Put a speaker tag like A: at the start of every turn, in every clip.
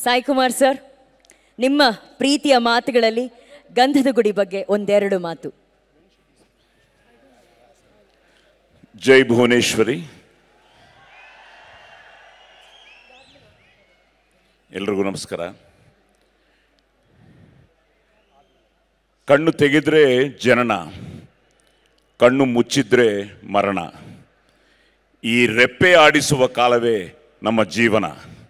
A: Sai Kumar sir ನಿಮ್ಮ ಪ್ರೀತಿಯ ಮಾತುಗಳಲ್ಲಿ ಗಂಧದ ಗುಡಿ ಬಗ್ಗೆ ಒಂದೆರಡು ಮಾತು
B: ಜೈ ಭುವನೇಶ್ವರಿ ಎಲ್ರಿಗೂ ನಮಸ್ಕಾರ ಕಣ್ಣು ತೆಗೆದ್ರೆ ಜನನ ಕಣ್ಣು ಮುಚ್ಚಿದ್ರೆ ಮರಣ ಈ ರೆಪ್ಪೆ ಆಡಿಸುವ ಕಾಲವೇ ನಮ್ಮ ಜೀವನ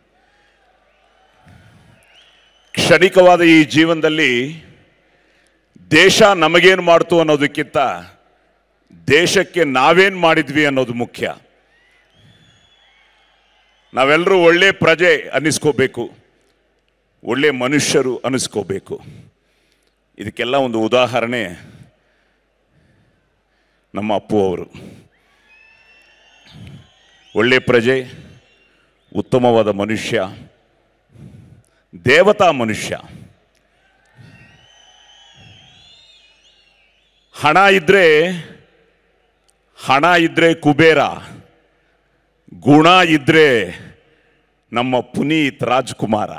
B: ಕ್ಷಣಿಕವಾದ ಈ ಜೀವನದಲ್ಲಿ ದೇಶ ನಮಗೇನು ಮಾಡ್ತು ಅನ್ನೋದಕ್ಕಿಂತ ದೇಶಕ್ಕೆ ನಾವೇನು ಮಾಡಿದ್ವಿ ಅನ್ನೋದು ಮುಖ್ಯ ನಾವೆಲ್ಲರೂ ಒಳ್ಳೆ ಪ್ರಜೆ ಅನ್ನಿಸ್ಕೋಬೇಕು ಒಳ್ಳೆ ಮನುಷ್ಯರು ಅನ್ನಿಸ್ಕೋಬೇಕು ಇದಕ್ಕೆಲ್ಲ ಒಂದು ಉದಾಹರಣೆ ನಮ್ಮ ಅಪ್ಪು ಅವರು ಒಳ್ಳೆ ಪ್ರಜೆ ಉತ್ತಮವಾದ ಮನುಷ್ಯ ದೇವತಾ ಮನುಷ್ಯ ಹಣ ಇದ್ರೆ ಹಣ ಇದ್ರೆ ಕುಬೇರ ಗುಣ ಇದ್ರೆ ನಮ್ಮ ಪುನೀತ್ ರಾಜ್ಕುಮಾರ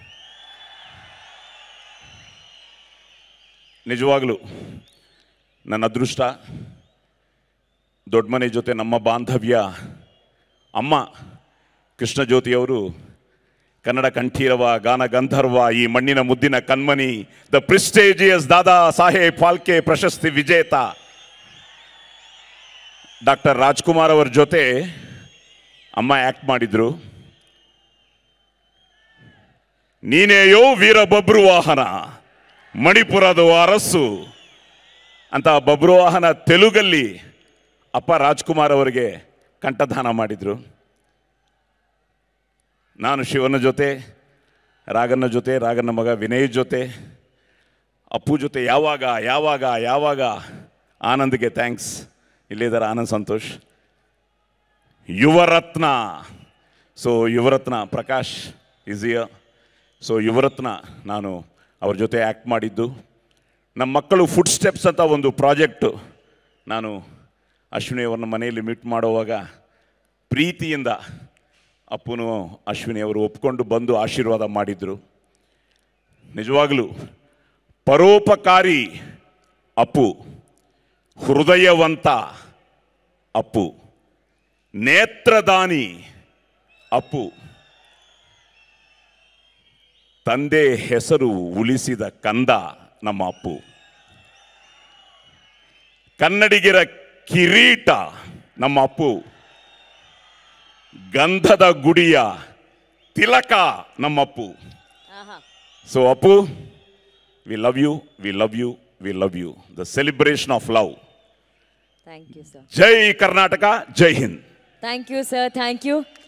B: ನಿಜವಾಗ್ಲೂ ನನ್ನ ಅದೃಷ್ಟ ದೊಡ್ಡ ಮನೆ ಜೊತೆ ನಮ್ಮ ಬಾಂಧವ್ಯ ಅಮ್ಮ ಕೃಷ್ಣಜ್ಯೋತಿಯವರು ಕನ್ನಡ ಕಂಠೀರವ ಗಾನ ಗಂಧರ್ವ ಈ ಮಣ್ಣಿನ ಮುದ್ದಿನ ಕಣ್ಮನಿ ದ ಪ್ರಿಸ್ಟೇಜಿಯಸ್ ದಾದಾ ಸಾಹೇಬ್ ಫಾಲ್ಕೆ ಪ್ರಶಸ್ತಿ ವಿಜೇತ ಡಾಕ್ಟರ್ ರಾಜ್ಕುಮಾರ್ ಅವರ ಜೊತೆ ಅಮ್ಮ ಆಕ್ಟ್ ಮಾಡಿದ್ರು ನೀನೇಯೋ ವೀರ ಬಬ್ರು ವಾಹನ ಮಣಿಪುರದ ಅರಸು ಅಂತ ಬಬ್ರು ವಾಹನ ತೆಲುಗಲ್ಲಿ ಅಪ್ಪ ರಾಜ್ಕುಮಾರ್ ಅವರಿಗೆ ಕಂಠದಾನ ಮಾಡಿದ್ರು ನಾನು ಶಿವನ ಜೊತೆ ರಾಗನ ಜೊತೆ ರಾಗನ ಮಗ ವಿನಯ್ ಜೊತೆ ಅಪ್ಪು ಜೊತೆ ಯಾವಾಗ ಯಾವಾಗ ಯಾವಾಗ ಆನಂದ್ಗೆ ಥ್ಯಾಂಕ್ಸ್ ಇಲ್ಲಿದ್ದಾರೆ ಆನಂದ್ ಸಂತೋಷ್ ಯುವರತ್ನ ಸೊ ಯುವರತ್ನ ಪ್ರಕಾಶ್ ಇಸಿಯ ಸೊ ಯುವರತ್ನ ನಾನು ಅವ್ರ ಜೊತೆ ಆ್ಯಕ್ಟ್ ಮಾಡಿದ್ದು ನಮ್ಮ ಮಕ್ಕಳು ಫುಡ್ ಸ್ಟೆಪ್ಸ್ ಅಂತ ಒಂದು ಪ್ರಾಜೆಕ್ಟು ನಾನು ಅಶ್ವಿನಿ ಅವ್ರನ್ನ ಮನೆಯಲ್ಲಿ ಮೀಟ್ ಮಾಡುವಾಗ ಪ್ರೀತಿಯಿಂದ ಅಪ್ಪನು ಅಶ್ವಿನಿ ಅವರು ಒಪ್ಕೊಂಡು ಬಂದು ಆಶೀರ್ವಾದ ಮಾಡಿದರು ನಿಜವಾಗಲೂ ಪರೋಪಕಾರಿ ಅಪ್ಪು ಹೃದಯವಂತ ಅಪ್ಪು ನೇತ್ರದಾನಿ ಅಪ್ಪು ತಂದೆ ಹೆಸರು ಉಳಿಸಿದ ಕಂದ ನಮ್ಮ ಅಪ್ಪು ಕನ್ನಡಿಗರ ಕಿರೀಟ ನಮ್ಮ ಅಪ್ಪು ಗಂಧದ ಗುಡಿಯ ತಿಲಕ ನಮ್ಮಪ್ಪು so Appu we love you we love you we love you the celebration of love
A: thank you sir
B: ಜೈ ಕರ್ನಾಟಕ ಜೈ Hind
A: thank you sir thank you